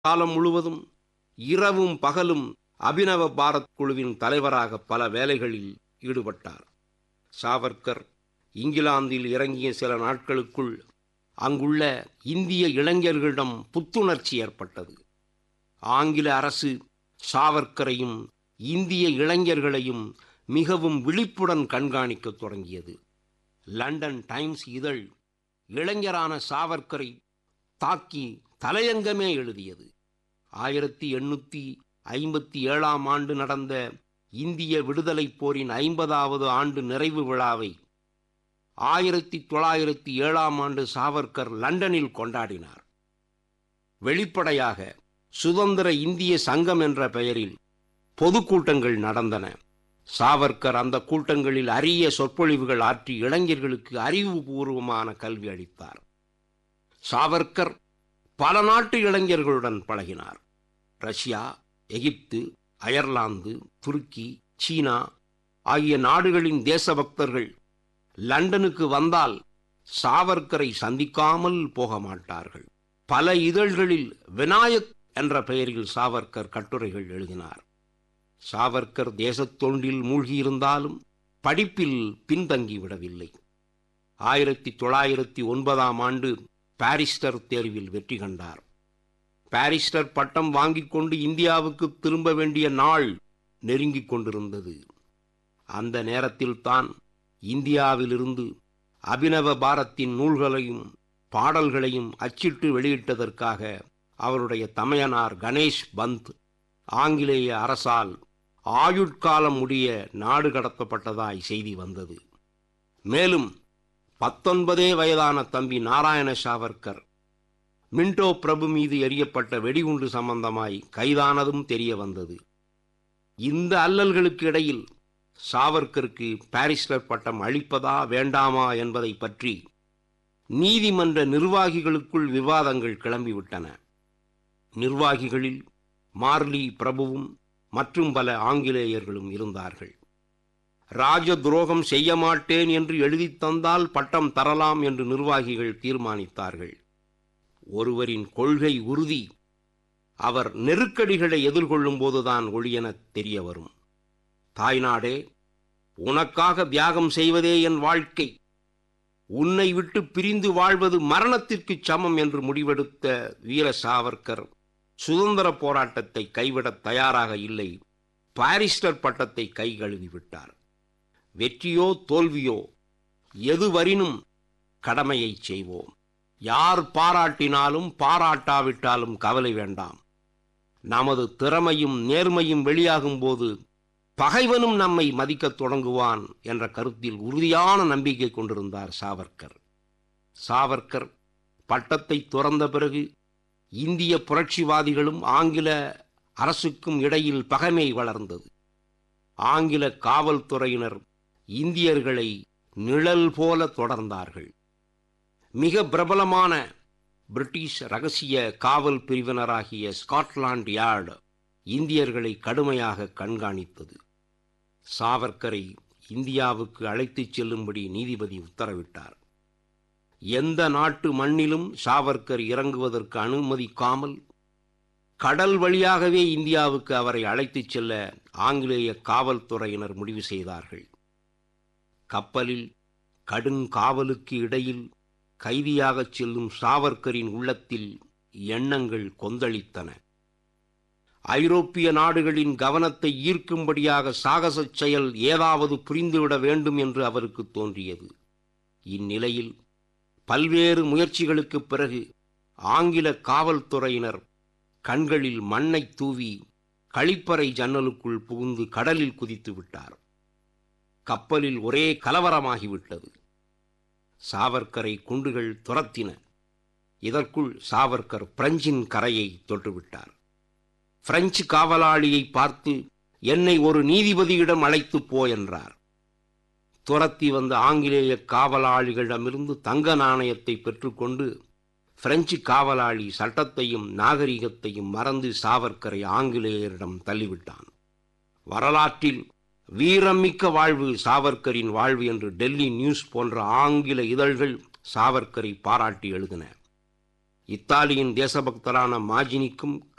காலம் முழுவதும் இரவும் பகலும் அபினவ பாரத் குழுவின் தலைவராக பல வேலைகளில் ஈடுபட்டார் சாவர்கர் இங்கிலாந்தில் இறங்கிய சில நாட்களுக்குள் அங்குள்ள இந்திய இளைஞர்களிடம் புத்துணர்ச்சி ஏற்பட்டது ஆங்கில அரசு சாவர்கரையும் இந்திய இளைஞர்களையும் மிகவும் விழிப்புடன் கண்காணிக்கத் தொடங்கியது லண்டன் டைம்ஸ் இதழ் இளைஞரான சாவர்கரை தாக்கி தலையங்கமே எழுதியது ஆயிரத்தி எண்ணூற்றி ஐம்பத்தி ஏழாம் ஆண்டு நடந்த இந்திய விடுதலைப் போரின் ஐம்பதாவது ஆண்டு நிறைவு விழாவை ஆயிரத்தி தொள்ளாயிரத்தி ஏழாம் ஆண்டு சாவர்கர் லண்டனில் கொண்டாடினார் வெளிப்படையாக சுதந்திர இந்திய சங்கம் என்ற பெயரில் பொதுக்கூட்டங்கள் நடந்தன சாவர்கர் அந்த கூட்டங்களில் அரிய சொற்பொழிவுகள் ஆற்றி இளைஞர்களுக்கு அறிவுபூர்வமான கல்வி அளித்தார் சாவர்கர் பல நாட்டு இளைஞர்களுடன் பழகினார் ரஷ்யா எகிப்து அயர்லாந்து துருக்கி சீனா ஆகிய நாடுகளின் தேசபக்தர்கள் லண்டனுக்கு வந்தால் சாவர்கரை சந்திக்காமல் போக மாட்டார்கள் பல இதழ்களில் விநாயக் என்ற பெயரில் சாவர்கர் கட்டுரைகள் எழுதினார் சாவர்கர் தேசத்தொண்டில் மூழ்கியிருந்தாலும் படிப்பில் பின்தங்கிவிடவில்லை ஆயிரத்தி தொள்ளாயிரத்தி ஒன்பதாம் ஆண்டு பாரிஸ்டர் தேர்வில் வெற்றி கண்டார் பாரிஸ்டர் பட்டம் வாங்கிக் கொண்டு இந்தியாவுக்கு திரும்ப வேண்டிய நாள் நெருங்கிக் கொண்டிருந்தது அந்த நேரத்தில் தான் இந்தியாவிலிருந்து அபினவ பாரத்தின் நூல்களையும் பாடல்களையும் அச்சிட்டு வெளியிட்டதற்காக அவருடைய தமையனார் கணேஷ் பந்த் ஆங்கிலேய அரசால் ஆயுட்காலம் முடிய நாடு கடத்தப்பட்டதாய் செய்தி வந்தது மேலும் பத்தொன்பதே வயதான தம்பி நாராயண சாவர்கர் மின்டோ பிரபு மீது எரியப்பட்ட வெடிகுண்டு சம்பந்தமாய் கைதானதும் தெரிய வந்தது இந்த அல்லல்களுக்கு இடையில் சாவர்கருக்கு பாரிஸ்டர் பட்டம் அளிப்பதா வேண்டாமா என்பதை பற்றி நீதிமன்ற நிர்வாகிகளுக்குள் விவாதங்கள் கிளம்பிவிட்டன நிர்வாகிகளில் மார்லி பிரபுவும் மற்றும் பல ஆங்கிலேயர்களும் இருந்தார்கள் ராஜ துரோகம் செய்ய மாட்டேன் என்று எழுதித் தந்தால் பட்டம் தரலாம் என்று நிர்வாகிகள் தீர்மானித்தார்கள் ஒருவரின் கொள்கை உறுதி அவர் நெருக்கடிகளை எதிர்கொள்ளும் போதுதான் ஒளியென தெரிய வரும் தாய்நாடே உனக்காக தியாகம் செய்வதே என் வாழ்க்கை உன்னை விட்டு பிரிந்து வாழ்வது மரணத்திற்கு சமம் என்று முடிவெடுத்த வீர சாவர்கர் சுதந்திர போராட்டத்தை கைவிடத் தயாராக இல்லை பாரிஸ்டர் பட்டத்தை கை கழுவி விட்டார் வெற்றியோ தோல்வியோ எதுவரினும் கடமையை செய்வோம் யார் பாராட்டினாலும் பாராட்டாவிட்டாலும் கவலை வேண்டாம் நமது திறமையும் நேர்மையும் வெளியாகும் போது பகைவனும் நம்மை மதிக்கத் தொடங்குவான் என்ற கருத்தில் உறுதியான நம்பிக்கை கொண்டிருந்தார் சாவர்கர் சாவர்கர் பட்டத்தை துறந்த பிறகு இந்திய புரட்சிவாதிகளும் ஆங்கில அரசுக்கும் இடையில் பகைமை வளர்ந்தது ஆங்கில காவல்துறையினர் இந்தியர்களை நிழல் போல தொடர்ந்தார்கள் மிக பிரபலமான பிரிட்டிஷ் ரகசிய காவல் பிரிவினராகிய ஸ்காட்லாண்ட் யார்டு இந்தியர்களை கடுமையாக கண்காணித்தது சாவர்கரை இந்தியாவுக்கு அழைத்துச் செல்லும்படி நீதிபதி உத்தரவிட்டார் எந்த நாட்டு மண்ணிலும் சாவர்கர் இறங்குவதற்கு அனுமதிக்காமல் கடல் வழியாகவே இந்தியாவுக்கு அவரை அழைத்துச் செல்ல ஆங்கிலேய காவல்துறையினர் முடிவு செய்தார்கள் கப்பலில் கடுங்காவலுக்கு இடையில் கைதியாகச் செல்லும் சாவர்கரின் உள்ளத்தில் எண்ணங்கள் கொந்தளித்தன ஐரோப்பிய நாடுகளின் கவனத்தை ஈர்க்கும்படியாக சாகசச் செயல் ஏதாவது புரிந்துவிட வேண்டும் என்று அவருக்கு தோன்றியது இந்நிலையில் பல்வேறு முயற்சிகளுக்குப் பிறகு ஆங்கில காவல்துறையினர் கண்களில் மண்ணை தூவி கழிப்பறை ஜன்னலுக்குள் புகுந்து கடலில் குதித்து விட்டார் கப்பலில் ஒரே கலவரமாகிவிட்டது சாவர்கரை குண்டுகள் துரத்தின இதற்குள் சாவர்கர் பிரெஞ்சின் கரையை தொட்டுவிட்டார் பிரெஞ்சு காவலாளியை பார்த்து என்னை ஒரு நீதிபதியிடம் அழைத்துப் போ என்றார் துரத்தி வந்த ஆங்கிலேய காவலாளிகளிடமிருந்து தங்க நாணயத்தை பெற்றுக்கொண்டு பிரெஞ்சு காவலாளி சட்டத்தையும் நாகரிகத்தையும் மறந்து சாவர்கரை ஆங்கிலேயரிடம் தள்ளிவிட்டான் வரலாற்றில் வீரமிக்க வாழ்வு சாவர்கரின் வாழ்வு என்று டெல்லி நியூஸ் போன்ற ஆங்கில இதழ்கள் சாவர்கரை பாராட்டி எழுதின இத்தாலியின் தேசபக்தரான மாஜினிக்கும்